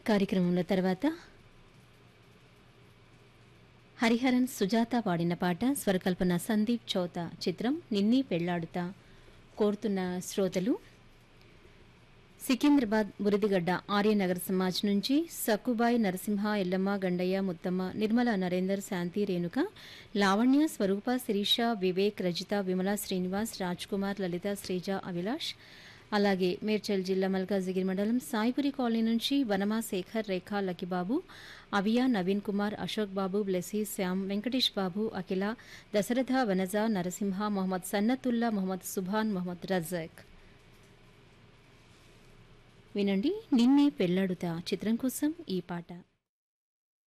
కార్యక్రమంలో తర్వాత హరిహరన్ సుజాత పాడిన పాట స్వరకల్పన సందీప్ చౌత చిత్రం నిన్నీ పెళ్లాడుతా కోరుతున్న శ్రోతలు సికింద్రాబాద్ బురిదిగడ్డ ఆర్యనగర్ సమాజ్ నుంచి సక్కుబాయి నరసింహ ఎల్లమ్మ గండయ్య ముత్తమ్మ నిర్మల నరేందర్ శాంతి రేణుక లావణ్య స్వరూప శిరీష వివేక్ రజిత విమల శ్రీనివాస్ రాజ్ కుమార్ లలిత శ్రీజ అభిలాష్ అలాగే మేడ్చల్ జిల్లా మల్కాజిగిరి మండలం సాయిపురి కాలనీ నుంచి వనమా శేఖర్ రేఖా లకిబాబు అవియా నవీన్ కుమార్ అశోక్ బాబు బ్లెసీ శ్యామ్ వెంకటేష్ బాబు అఖిల దశరథ వనజ నరసింహ మొహమ్మద్ సన్నతుల్లా మొహమ్మద్ సుభాన్ మొహమ్మద్ రజాక్ వినండి నిన్నే పెళ్లాడుతా చిత్రం కోసం ఈ పాట